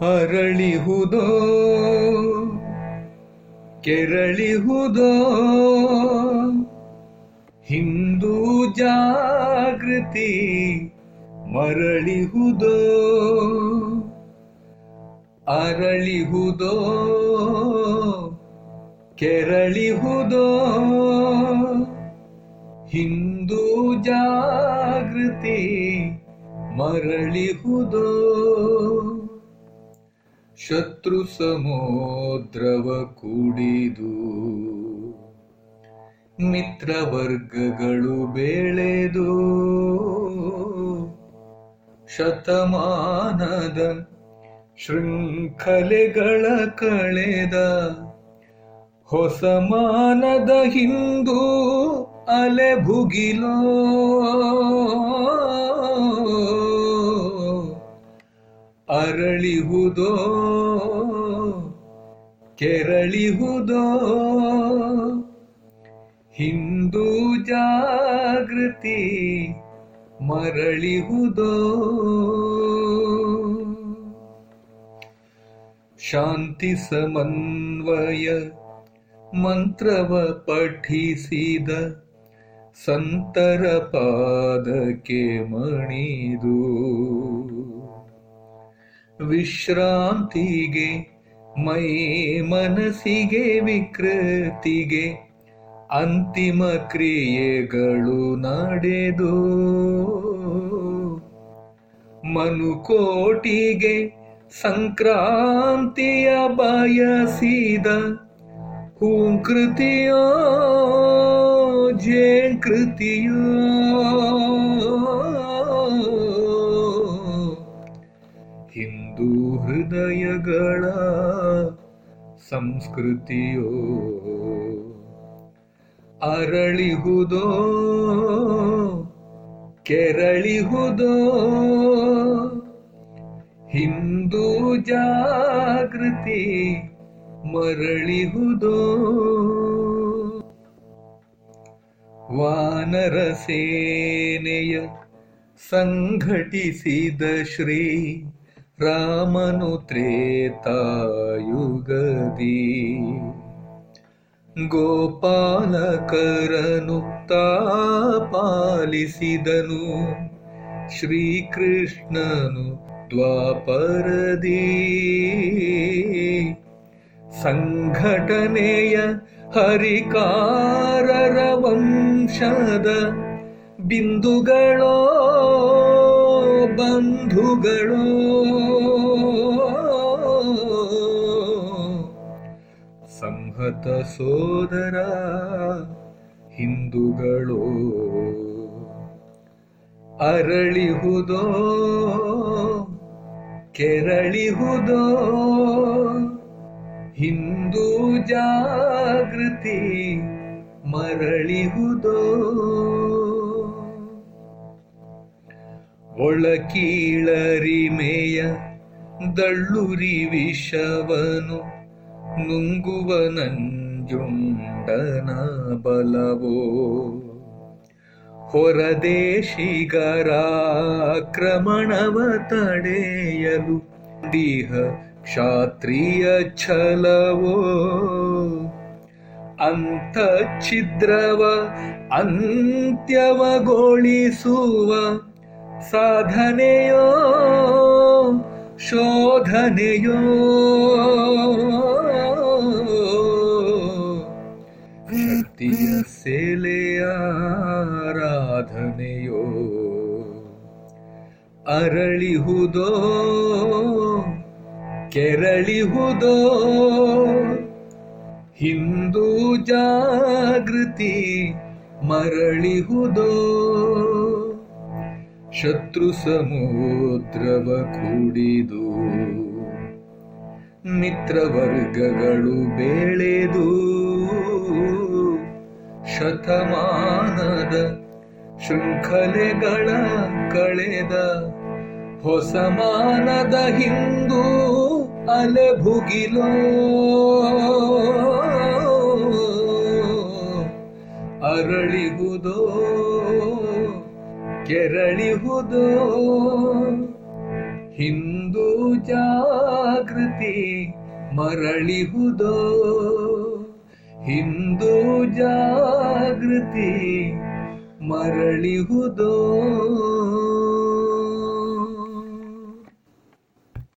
ಅರಳಿಹುದೋ ಕೆರಳಿಹುದೋ ಹಿಂದೂ ಜಾಗೃತಿ ಮರಳಿಹುದೋ ಅರಳಿಹುದೋ ಕೆರಳಿಹುದೋ ಹಿಂದೂ ಜಾಗೃತಿ ಮರಳಿಹುದೋ ಶತ್ರು ಸಮೋದ್ರವ ಕುಡಿದು ಮಿತ್ರವರ್ಗಗಳು ಬೆಳೆದು ಶತಮಾನದ ಶೃಂಖಲೆಗಳ ಕಳೆದ ಹೊಸಮಾನದ ಹಿಂದೂ ಅಲೆ ಭುಗಿಲೋ ಅರಳಿಹುದೋ ಕೆರಳಿಹುದೋ ಹಿಂದೂ ಜಾಗೃತಿ ಮರಳಿಹುದೋ ಶಾಂತಿ ಸಮನ್ವಯ ಮಂತ್ರವ ಪಠಿಸಿದ ಸಂತರ ಪಾದಕ್ಕೆ ಮಣಿದು ವಿಶ್ರಾಂತಿಗೆ ಮೈ ಮನಸ್ಸಿಗೆ ವಿಕೃತಿಗೆ ಅಂತಿಮ ಕ್ರಿಯೆಗಳು ನಡೆದು ಮನುಕೋಟಿಗೆ ಸಂಕ್ರಾಂತಿಯ ಬಯಸಿದ ಹೂಂಕೃತಿಯೋ ಜೇಂಕೃತಿಯೋ ಹಿಂದೂ ಹೃದಯಗಳ ಸಂಸ್ಕೃತಿಯೋ ಅರಳಿಹುದೋ ಕೆರಳಿಹುದೋ ಹಿಂದೂ ಜಾಗೃತಿ ಮರಳಿಹುದೋ ವಾನರ ಸೇನೆಯ ಸಂಘಟಿಸಿದ ಶ್ರೀ ರಾಮನು ತ್ರೇತಾಯುಗದಿ ಗೋಪಾಲಕರನು ತಾಪಾಲಿಸಿದನು ಶ್ರೀಕೃಷ್ಣನು ದ್ವಾಪರದಿ ಸಂಘಟನೆಯ ಹರಿಕಾರರ ವಂಶದ ಬಿಂದುಗಳೋ ಬಂಧುಗಳೋ ಸಂಹತ ಸೋದರ ಹಿಂದೂಗಳೋ ಅರಳಿಹುದೋ ಕೆರಳಿಹುದೋ ಹಿಂದೂ ಜಾಗೃತಿ ಮರಳಿಹುದೋ ಒಳಕೀಳರಿಮೆಯ ದಳ್ಳುರಿ ವಿಷವನು ನುಂಗುವ ನಂಜುಂಡನ ಬಲವೋ ಹೊರದೇಶಿಗರಾಕ್ರಮಣವ ತಡೆಯಲು ದೀಹ ಕ್ಷಾತ್ರಿಯ ಛಲವೋ ಅಂತ ಛಿದ್ರವ ಅಂತ್ಯವಗೊಳಿಸುವ ಸಾಧನೆಯೋ ಶೋಧನೆಯೋ ಶಕ್ತಿಯ ಸೆಲೆಯ ಆರಾಧನೆಯೋ ಅರಳಿಹುದೋ ಕೆರಳಿಹುದೋ ಹಿಂದೂ ಜಾಗೃತಿ ಮರಳಿಹುದೋ ಶತ್ರು ಸಮುದ್ರವ ಕುಡಿದು ಮಿತ್ರವರ್ಗಗಳು ಬೆಳೆದು ಶತಮಾನದ ಶೃಂಖಲೆಗಳ ಕಳೆದ ಹೊಸಮಾನದ ಹಿಂದೂ ಅಲೆ ಭುಗಿಲೋ ಅರಳಿಹುದೋ ಕೆರಳಿಹುದೋ ಹಿಂದೂ ಜಾಗೃತಿ ಜಾಗೃತಿ ಮರಳಿಹುದೋ ಹಿಂದೂ ಜಾಗೃತಿ ಮರಳಿಹುದೋ